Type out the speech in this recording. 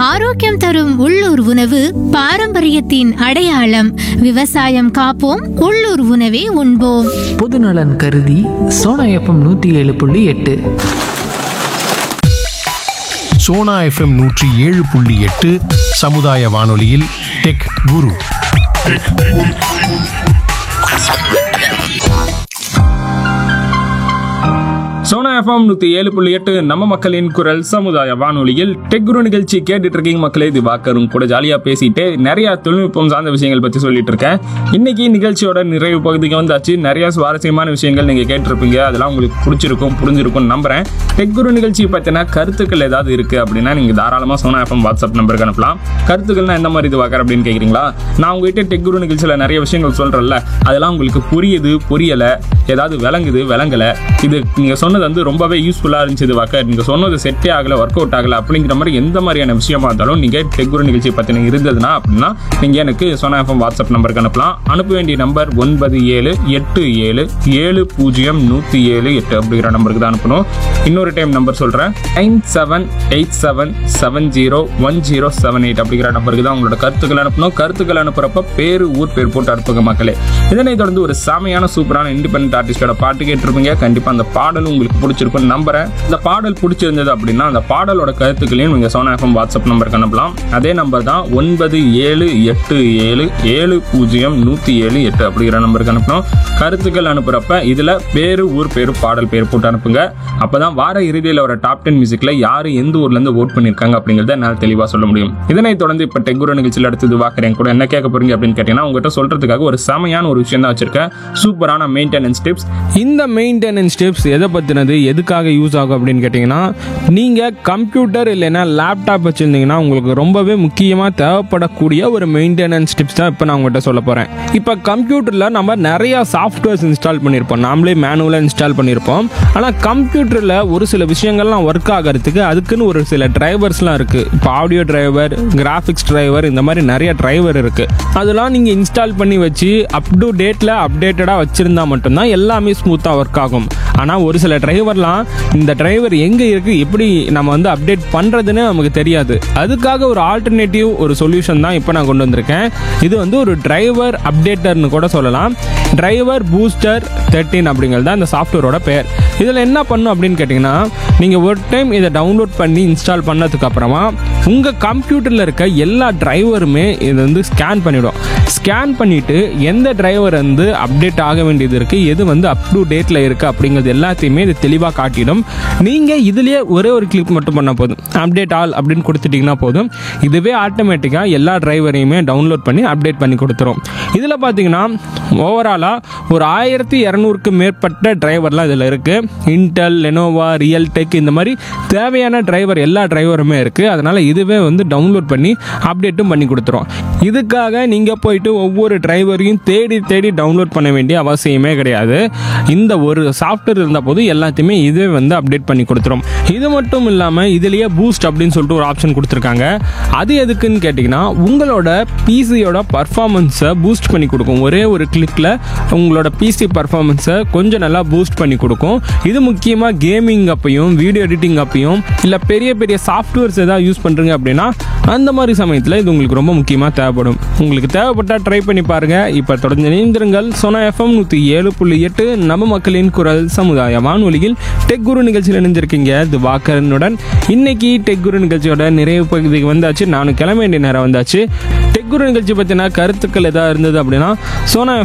ஆரோக்கியம் தரும் உள்ளூர் உணவு பாரம்பரியத்தின் அடையாளம் விவசாயம் காப்போம் உள்ளூர் உணவே உண்போம் பொதுநலன் கருதி சோனா எஃப்எம் நூற்றி ஏழு புள்ளி எட்டு சோனா எஃப்எம் நூற்றி ஏழு புள்ளி எட்டு சமுதாய வானொலியில் டெக் குரு சோனா எஃப்எம் நூற்றி ஏழு புள்ளி எட்டு நம்ம மக்களின் குரல் சமுதாய வானொலியில் டெக்குரு நிகழ்ச்சி கேட்டுட்டு இருக்கீங்க மக்களே இது வாக்கரும் கூட ஜாலியாக பேசிட்டு நிறைய தொழில்நுட்பம் சார்ந்த விஷயங்கள் பற்றி சொல்லிட்டு இருக்கேன் இன்னைக்கு நிகழ்ச்சியோட நிறைவு பகுதிக்கு வந்தாச்சு நிறைய சுவாரஸ்யமான விஷயங்கள் நீங்கள் கேட்டிருப்பீங்க அதெல்லாம் உங்களுக்கு பிடிச்சிருக்கும் புரிஞ்சிருக்கும் நம்புறேன் டெக்குரு நிகழ்ச்சி பற்றின கருத்துக்கள் ஏதாவது இருக்கு அப்படின்னா நீங்கள் தாராளமாக சோனா எஃப்எம் வாட்ஸ்அப் நம்பருக்கு அனுப்பலாம் கருத்துக்கள்னா எந்த மாதிரி இது வாக்கர் அப்படின்னு கேட்குறீங்களா நான் உங்ககிட்ட டெக்குரு நிகழ்ச்சியில் நிறைய விஷயங்கள் சொல்கிறேன்ல அதெல்லாம் உங்களுக்கு புரியுது புரியலை ஏதாவது விளங்குது விளங்கலை இது நீங்கள் சொன்னது வந்து ரொம்பவே யூஸ்ஃபுல்லாக இருந்துச்சு இது வாக்க நீங்கள் சொன்னது செட்டே ஆகலை ஒர்க் அவுட் ஆகலை அப்படிங்கிற மாதிரி எந்த மாதிரியான விஷயமா இருந்தாலும் நீங்கள் டெக்குரு நிகழ்ச்சி பற்றின இருந்ததுன்னா அப்படின்னா நீங்கள் எனக்கு சோனா எஃப்எம் வாட்ஸ்அப் நம்பருக்கு அனுப்பலாம் அனுப்ப வேண்டிய நம்பர் ஒன்பது ஏழு எட்டு ஏழு ஏழு பூஜ்ஜியம் நூற்றி ஏழு எட்டு அப்படிங்கிற நம்பருக்கு தான் அனுப்பணும் இன்னொரு டைம் நம்பர் சொல்கிறேன் nine seven eight seven seven zero one zero seven eight அப்படிங்கிற நம்பருக்கு தான் உங்களோட கருத்துக்கள் அனுப்பணும் கருத்துக்கள் அனுப்புறப்ப பேரு ஊர் பேர் போட்டு அனுப்புங்க மக்களே இதனைத் தொடர்ந்து ஒரு செமையான சூப்பரான இண்டிபெண்டன்ட் ஆர்டிஸ்டோட பாட்டு கேட்டிருப்பீங்க கண்டிப்பாக அந்த பாடல் உங்களுக்கு பிடிச்சிருக்கும்னு நம்புறேன் இந்த பாடல் பிடிச்சிருந்தது அப்படின்னா அந்த பாடலோட கருத்துக்களையும் நீங்கள் சோனா எஃப்எம் வாட்ஸ்அப் நம்பருக்கு அனுப்பலாம் அதே நம்பர் தான் ஒன்பது ஏழு எட்டு ஏழு ஏழு பூஜ்ஜியம் நூற்றி ஏழு எட்டு அப்படிங்கிற நம்பருக்கு அனுப்பணும் கருத்துக்கள் அனுப்புறப்ப இதில் பேரு ஊர் பேரு பாடல் பேர் போட்டு அனுப்புங்க அப்பதான் வார இறுதியில் வர டாப் டென் மியூசிக்ல யாரு எந்த ஊர்ல இருந்து ஓட் பண்ணிருக்காங்க அப்படிங்கறத என்னால் தெளிவா சொல்ல முடியும் இதனைத் தொடர்ந்து இப்ப டெக்குரு நிகழ்ச்சியில் அடுத்தது வாக்குறேன் கூட என்ன கேட்க போறீங்க அப்படின்னு கேட்டீங்கன்னா உங்ககிட்ட சொல்றதுக்காக ஒரு செமையான ஒரு விஷயம் தான் வச்சிருக்கேன் சூப்பரான மெயின்டெனன்ஸ் டிப்ஸ் இந்த மெயின்டெனன்ஸ் டிப்ஸ் எதை பற்றினது எதுக்காக யூஸ் ஆகும் அப்படின்னு கேட்டிங்கன்னா நீங்கள் கம்ப்யூட்டர் இல்லைன்னா லேப்டாப் வச்சுருந்தீங்கன்னா உங்களுக்கு ரொம்பவே முக்கியமாக தேவைப்படக்கூடிய ஒரு மெயின்டெனன்ஸ் டிப்ஸ் தான் இப்போ நான் உங்கள்கிட்ட சொல்ல போகிறேன் இப்போ கம்ப்யூட்டரில் நம்ம நிறையா சாஃப்ட்வேர்ஸ் இன்ஸ்டால் பண்ணியிருப்போம் நாமளே மேனுவலாக இன்ஸ்டால் பண்ணியிருப்போம் ஆனால் கம்ப்யூட்டரில் ஒரு சில விஷயங்கள்லாம் ஒர்க் ஆகிறதுக்கு அதுக்குன்னு ஒரு சில டிரைவர்ஸ்லாம் இருக்குது இப்போ ஆடியோ டிரைவர் கிராஃபிக்ஸ் டிரைவர் இந்த மாதிரி நிறைய டிரைவர் இருக்குது அதெல்லாம் நீங்கள் இன்ஸ்டால் பண்ணி வச்சு அப் டு டேட்டில் அப்டேட்டடாக வச்சுருந்தா மட்டும்தான் எல்லாமே ஸ்மூத்தாக ஒர்க் ஆகும் ஆனால் ஒரு சில டிரைவர்லாம் இந்த டிரைவர் எங்கே இருக்குது எப்படி நம்ம வந்து அப்டேட் பண்ணுறதுன்னு நமக்கு தெரியாது அதுக்காக ஒரு ஆல்டர்னேட்டிவ் ஒரு சொல்யூஷன் தான் இப்போ நான் கொண்டு வந்திருக்கேன் இது வந்து ஒரு டிரைவர் அப்டேட்டர்னு கூட சொல்லலாம் டிரைவர் பூஸ்டர் தேர்ட்டின் அப்படிங்கிறது தான் இந்த சாஃப்ட்வேரோட பெயர் இதில் என்ன பண்ணும் அப்படின்னு கேட்டிங்கன்னா நீங்கள் ஒரு டைம் இதை டவுன்லோட் பண்ணி இன்ஸ்டால் பண்ணதுக்கு அப்புறமா உங்கள் கம்ப்யூட்டரில் இருக்க எல்லா டிரைவருமே இது வந்து ஸ்கேன் பண்ணிவிடும் ஸ்கேன் பண்ணிவிட்டு எந்த டிரைவர் வந்து அப்டேட் ஆக வேண்டியது இருக்குது எது வந்து அப் டு டேட்டில் இருக்குது அப்படிங்கிறது எல்லாத்தையுமே இது தெளிவாக காட்டிடும் நீங்கள் இதுலேயே ஒரே ஒரு கிளிக் மட்டும் பண்ண போதும் அப்டேட் ஆல் அப்படின்னு கொடுத்துட்டிங்கன்னா போதும் இதுவே ஆட்டோமேட்டிக்காக எல்லா டிரைவரையுமே டவுன்லோட் பண்ணி அப்டேட் பண்ணி கொடுத்துரும் இதில் பார்த்தீங்கன்னா ஓவராலாக ஒரு ஆயிரத்தி இரநூறுக்கு மேற்பட்ட டிரைவர்லாம் இதில் இருக்குது இன்டெல் லெனோவா ரியல் டெக் இந்த மாதிரி தேவையான டிரைவர் எல்லா டிரைவருமே இருக்குது அதனால் இதுவே வந்து டவுன்லோட் பண்ணி அப்டேட்டும் பண்ணி கொடுத்துரும் இதுக்காக நீங்கள் போயிட்டு ஒவ்வொரு டிரைவரையும் தேடி தேடி டவுன்லோட் பண்ண வேண்டிய அவசியமே கிடையாது இந்த ஒரு சாஃப்ட்வேர் இருந்த போது எல்லாத்தையுமே இதுவே வந்து அப்டேட் பண்ணி கொடுத்துரும் இது மட்டும் இல்லாமல் இதுலேயே பூஸ்ட் அப்படின்னு சொல்லிட்டு ஒரு ஆப்ஷன் கொடுத்துருக்காங்க அது எதுக்குன்னு கேட்டிங்கன்னா உங்களோட பிசியோட பர்ஃபார்மன்ஸை பூஸ்ட் பண்ணி கொடுக்கும் ஒரே ஒரு கிளிக்கில் உங்களோட பிசி பர்ஃபார்மன்ஸை கொஞ்சம் நல்லா பூஸ்ட் பண்ணி கொடுக்கும் இது முக்கியமாக கேமிங் அப்பையும் வீடியோ எடிட்டிங் அப்பையும் இல்லை பெரிய பெரிய சாஃப்ட்வேர்ஸ் ஏதாவது யூஸ் பண்ணுறீங்க அப்படின்னா அந்த மாதிரி சமயத்தில் இது உங்களுக்கு ரொம்ப முக்கியமாக தேவைப்படும் உங்களுக்கு தேவைப்பட்டால் ட்ரை பண்ணி பாருங்கள் இப்போ தொடர்ந்து இணைந்திருங்கள் சொன்ன எஃப்எம் நூற்றி ஏழு புள்ளி எட்டு நம்ம மக்களின் குரல் சமுதாய வானொலியில் டெக் குரு நிகழ்ச்சியில் இணைஞ்சிருக்கீங்க இது வாக்கரனுடன் இன்னைக்கு டெக் குரு நிகழ்ச்சியோட நிறைவு பகுதிக்கு வந்தாச்சு நானும் கிளம்ப வேண்டிய நேரம் வந்தாச்சு டெக் குரு நிகழ்ச்சி பற்றின கருத்துக்கள் ஏதாவது இருந்தது அப்படின்னா சோனா